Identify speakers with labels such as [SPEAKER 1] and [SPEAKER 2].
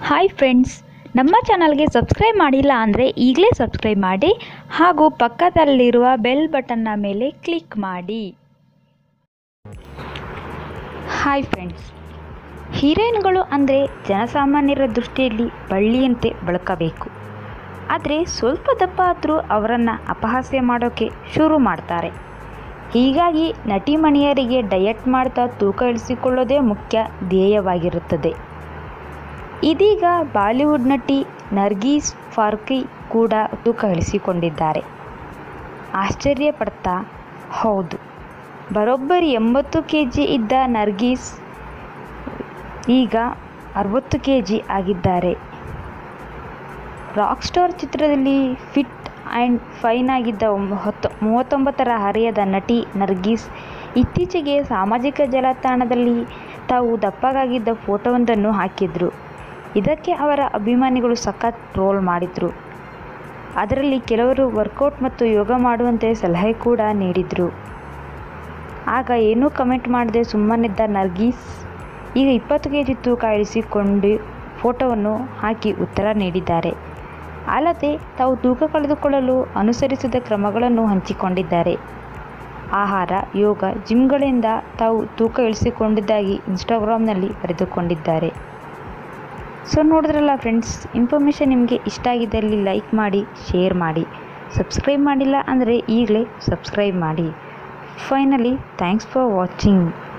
[SPEAKER 1] hi friends ನಮ್ಮ ಚಾನಲ್ಗೆ subscribe ಮಾಡಿಲ್ಲ ಅಂದರೆ ಈಗಲೇ ಸಬ್ಸ್ಕ್ರೈಬ್ ಮಾಡಿ ಹಾಗೂ ಪಕ್ಕದಲ್ಲಿರುವ ಬೆಲ್ ಬಟನ್ನ ಮೇಲೆ ಕ್ಲಿಕ್ ಮಾಡಿ ಹಾಯ್ ಫ್ರೆಂಡ್ಸ್ ಹೀರೋಯಿನ್ಗಳು ಅಂದರೆ ಜನಸಾಮಾನ್ಯರ ದೃಷ್ಟಿಯಲ್ಲಿ ಬಳ್ಳಿಯಂತೆ ಬಳಕಬೇಕು ಆದರೆ ಸ್ವಲ್ಪ ದಪ್ಪ ಆದರೂ ಅವರನ್ನು ಅಪಹಾಸ್ಯ ಮಾಡೋಕ್ಕೆ ಶುರು ಮಾಡ್ತಾರೆ ಹೀಗಾಗಿ ನಟಿಮಣಿಯರಿಗೆ ಡಯಟ್ ಮಾಡ್ತಾ ತೂಕ ಇಳಿಸಿಕೊಳ್ಳೋದೇ ಮುಖ್ಯ ಧ್ಯೇಯವಾಗಿರುತ್ತದೆ ಇದೀಗ ಬಾಲಿವುಡ್ ನಟಿ ನರ್ಗೀಸ್ ಫಾರ್ಕಿ ಕೂಡ ತೂಕ ಇಳಿಸಿಕೊಂಡಿದ್ದಾರೆ ಆಶ್ಚರ್ಯ ಪಡ್ತಾ ಹೌದು ಬರೋಬ್ಬರಿ ಎಂಬತ್ತು ಕೆ ಜಿ ಇದ್ದ ನರ್ಗೀಸ್ ಈಗ ಅರವತ್ತು ಕೆ ಜಿ ಆಗಿದ್ದಾರೆ ರಾಕ್ ಸ್ಟಾರ್ ಚಿತ್ರದಲ್ಲಿ ಫಿಟ್ ಆ್ಯಂಡ್ ಫೈನ್ ಆಗಿದ್ದ ಒಂಬ- ಹತ್ತು ಮೂವತ್ತೊಂಬತ್ತರ ಹರೆಯದ ನಟಿ ನರ್ಗೀಸ್ ಇತ್ತೀಚೆಗೆ ಸಾಮಾಜಿಕ ಜಾಲತಾಣದಲ್ಲಿ ತಾವು ದಪ್ಪಗಾಗಿದ್ದ ಫೋಟೋವೊಂದನ್ನು ಹಾಕಿದ್ರು ಇದಕ್ಕೆ ಅವರ ಅಭಿಮಾನಿಗಳು ಸಖತ್ ಟ್ರೋಲ್ ಮಾಡಿದರು ಅದರಲ್ಲಿ ಕೆಲವರು ವರ್ಕೌಟ್ ಮತ್ತು ಯೋಗ ಮಾಡುವಂತೆ ಸಲಹೆ ಕೂಡ ನೀಡಿದರು ಆಗ ಏನೂ ಕಮೆಂಟ್ ಮಾಡದೆ ಸುಮ್ಮನಿದ್ದ ನರ್ಗೀಸ್ ಈಗ ಇಪ್ಪತ್ತು ಕೆ ಜಿ ತೂಕ ಇಳಿಸಿಕೊಂಡು ಫೋಟೋವನ್ನು ಹಾಕಿ ಉತ್ತರ ನೀಡಿದ್ದಾರೆ ಅಲ್ಲದೆ ತಾವು ತೂಕ ಕಳೆದುಕೊಳ್ಳಲು ಅನುಸರಿಸಿದ ಕ್ರಮಗಳನ್ನು ಹಂಚಿಕೊಂಡಿದ್ದಾರೆ ಆಹಾರ ಯೋಗ ಜಿಮ್ಗಳಿಂದ ತಾವು ತೂಕ ಇಳಿಸಿಕೊಂಡಿದ್ದಾಗಿ ಇನ್ಸ್ಟಾಗ್ರಾಮ್ನಲ್ಲಿ ಬರೆದುಕೊಂಡಿದ್ದಾರೆ ಸೊ ನೋಡಿದ್ರಲ್ಲ ಫ್ರೆಂಡ್ಸ್ ಇನ್ಫಾರ್ಮೇಷನ್ ನಿಮಗೆ ಇಷ್ಟ ಆಗಿದ್ದಲ್ಲಿ ಲೈಕ್ ಮಾಡಿ ಶೇರ್ ಮಾಡಿ ಸಬ್ಸ್ಕ್ರೈಬ್ ಮಾಡಿಲ್ಲ ಅಂದರೆ ಈಗಲೇ ಸಬ್ಸ್ಕ್ರೈಬ್ ಮಾಡಿ ಫೈನಲಿ ಥ್ಯಾಂಕ್ಸ್ ಫಾರ್ ವಾಚಿಂಗ್